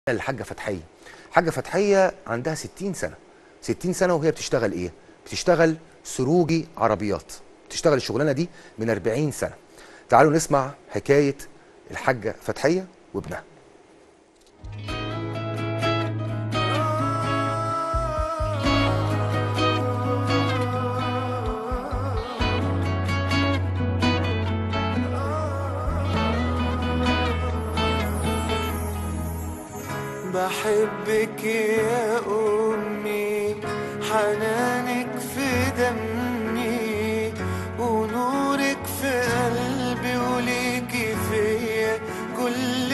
الحاجه فتحيه الحاجه فتحيه عندها 60 سنه 60 سنه وهي بتشتغل ايه بتشتغل سروجي عربيات بتشتغل الشغلانه دي من 40 سنه تعالوا نسمع حكايه الحاجه فتحيه وابنها بحبك يا أمي حنانك في دمي ونورك في قلبي وليكي فيا كل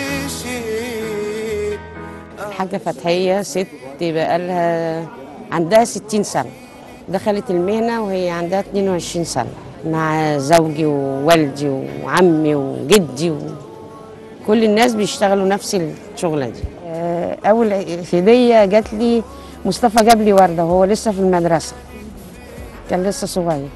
شيء الحاجة فتحية ست بقالها عندها 60 سنة دخلت المهنة وهي عندها 22 سنة مع زوجي ووالدي وعمي وجدي وكل الناس بيشتغلوا نفس الشغلة دي آه، أول هدية جات لي مصطفى جاب لي وردة وهو لسه في المدرسة كان لسه صغير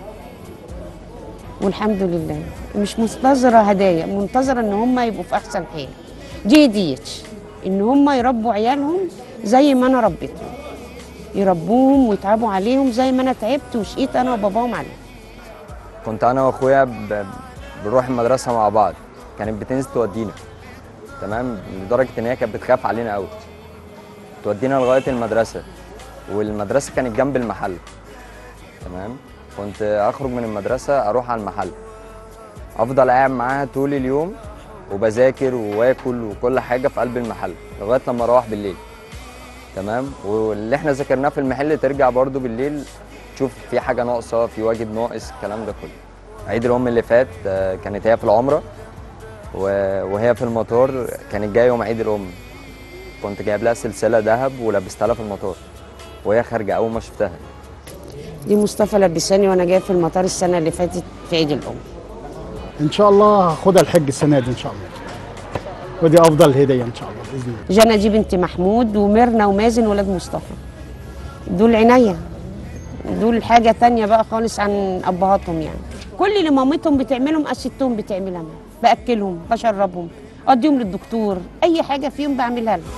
والحمد لله مش منتظرة هدايا منتظرة ان هم يبقوا في احسن حال دي هديتي ان هم يربوا عيالهم زي ما انا ربيتهم يربوهم ويتعبوا عليهم زي ما انا تعبت وشقيت انا وباباهم عليهم كنت انا واخويا ب- بنروح المدرسه مع بعض كانت بتنزل تودينا تمام لدرجه ان هي كانت بتخاف علينا قوي تودينا لغايه المدرسه والمدرسه كانت جنب المحل تمام كنت اخرج من المدرسه اروح على المحل افضل قاعد معاها طول اليوم وبذاكر واكل وكل حاجه في قلب المحل لغايه لما اروح بالليل تمام واللي احنا ذاكرناه في المحل ترجع برضو بالليل تشوف في حاجه ناقصه في واجب ناقص الكلام ده كله عيد الام اللي فات آه، كانت هي في العمره و- وهي في المطار كانت جايه يوم عيد الام كنت جايب لها سلسله ذهب ولبستها لها في المطار وهي خارجه اول ما شفتها دي مصطفى لبساني وانا جايه في المطار السنه اللي فاتت في عيد الام ان شاء الله هاخدها الحج السنه دي ان شاء الله ودي افضل هديه ان شاء الله باذن الله جنى دي بنت محمود وميرنا ومازن ولاد مصطفى دول عناية دول حاجة تانية بقى خالص عن أبهاتهم يعني كل اللي مامتهم بتعمله مقستهم بتعملها معاهم. بأكلهم بشربهم أديهم للدكتور أي حاجة فيهم بعملها لهم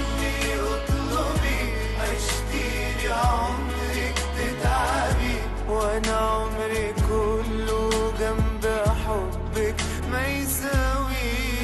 اطلبي عشتيلي عمرك تتعبي وانا عمري كله جنب حبك ما يساوي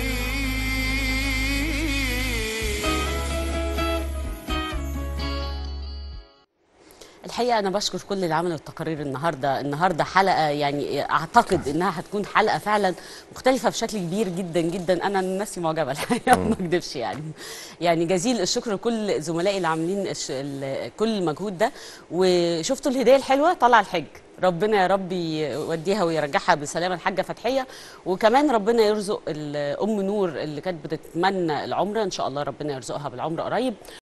الحقيقه انا بشكر كل اللي عملوا التقارير النهارده النهارده حلقه يعني اعتقد انها هتكون حلقه فعلا مختلفه بشكل كبير جدا جدا انا نفسي معجبه الحقيقه ما اكذبش يعني يعني جزيل الشكر لكل زملائي اللي عاملين الش- ال- كل المجهود ده وشفتوا الهديه الحلوه طلع الحج ربنا يا رب يوديها ويرجعها بسلامه الحاجه فتحيه وكمان ربنا يرزق ال- ام نور اللي كانت بتتمنى العمره ان شاء الله ربنا يرزقها بالعمره قريب